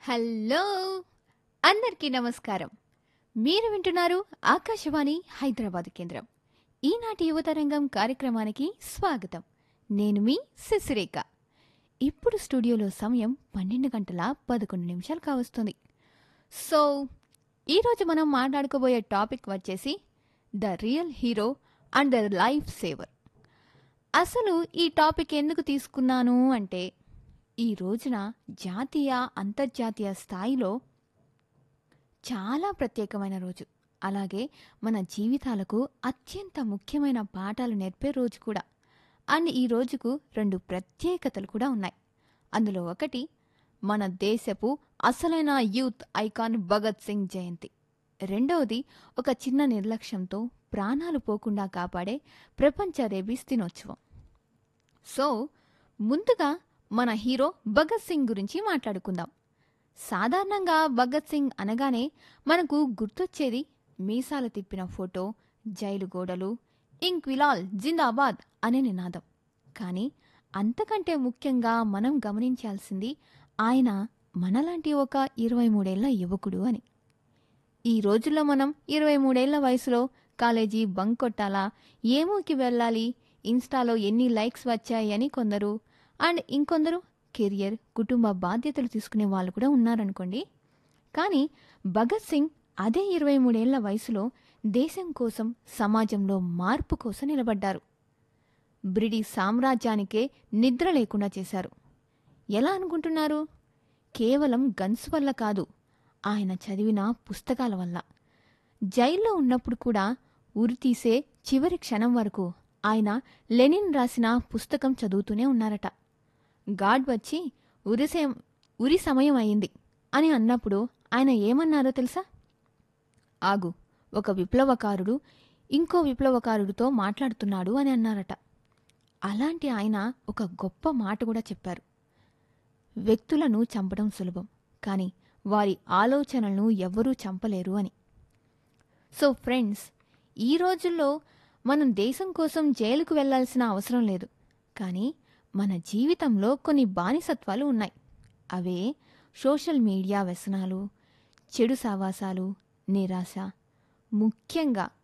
hello అందరికీ నమస్కారం మీరు వింటున్నారు ఆకాశవాణి హైదరాబాద్ కేంద్రం ఈనాటి యువతరంగం కార్యక్రమానికి స్వాగతం నేను మీ శశిరేఖ ఇప్పుడు స్టూడియోలో సమయం పన్నెండు గంటల పదకొండు నిమిషాలు కావస్తుంది సో ఈరోజు మనం మాట్లాడుకోబోయే టాపిక్ వచ్చేసి the real hero and the life saver అసలు ఈ టాపిక్ ఎందుకు తీసుకున్నాను అంటే ఈ రోజున జాతీయ అంతర్జాతీయ స్థాయిలో చాలా ప్రత్యేకమైన రోజు అలాగే మన జీవితాలకు అత్యంత ముఖ్యమైన పాఠాలు నేర్పే రోజు కూడా అండ్ ఈ రోజుకు రెండు ప్రత్యేకతలు కూడా ఉన్నాయి అందులో ఒకటి మన దేశపు అసలైన యూత్ ఐకాన్ భగత్ సింగ్ జయంతి రెండవది ఒక చిన్న నిర్లక్ష్యంతో ప్రాణాలు పోకుండా కాపాడే ప్రపంచ రేబీస్ దినోత్సవం సో ముందుగా మన హీరో భగత్ సింగ్ గురించి మాట్లాడుకుందాం సాధారణంగా భగత్ సింగ్ అనగానే మనకు గుర్తొచ్చేది మీసాలు తిప్పిన ఫోటో జైలు గోడలు ఇంక్విలాల్ జిందాబాద్ అనే నినాదం కానీ అంతకంటే ముఖ్యంగా మనం గమనించాల్సింది ఆయన మనలాంటి ఒక ఇరవై మూడేళ్ల యువకుడు అని ఈ రోజుల్లో మనం ఇరవై మూడేళ్ల వయసులో కాలేజీ బంక్ కొట్టాలా ఏమోకి వెళ్ళాలి ఇన్స్టాలో ఎన్ని లైక్స్ వచ్చాయి అని కొందరు అండ్ ఇంకొందరు కెరియర్ కుటుంబ బాధ్యతలు తీసుకునే వాళ్ళు కూడా ఉన్నారనుకోండి కానీ భగత్ సింగ్ అదే ఇరవై మూడేళ్ల వయసులో దేశం కోసం సమాజంలో మార్పు కోసం నిలబడ్డారు బ్రిటిష్ సామ్రాజ్యానికే నిద్ర లేకుండా చేశారు ఎలా అనుకుంటున్నారు కేవలం గన్స్ వల్ల కాదు ఆయన చదివిన పుస్తకాల వల్ల జైల్లో ఉన్నప్పుడు కూడా ఉరి తీసే చివరి క్షణం వరకు ఆయన లెనిన్ రాసిన పుస్తకం చదువుతూనే ఉన్నారట గాడ్ వచ్చి ఉరి సే- ఉరి సమయం అయింది అని అన్నప్పుడు ఆయన ఏమన్నారో తెలుసా ఆగు ఒక విప్లవకారుడు ఇంకో విప్లవకారుడితో మాట్లాడుతున్నాడు అని అన్నారట అలాంటి ఆయన ఒక గొప్ప మాట కూడా చెప్పారు వ్యక్తులను చంపడం సులభం కానీ వారి ఆలోచనలను ఎవ్వరూ చంపలేరు అని సో ఫ్రెండ్స్ ఈ రోజుల్లో మనం దేశం కోసం జైలుకు వెళ్ళాల్సిన అవసరం లేదు కానీ మన జీవితంలో కొన్ని బానిసత్వాలు ఉన్నాయి అవే సోషల్ మీడియా వ్యసనాలు చెడు సావాసాలు నిరాశ ముఖ్యంగా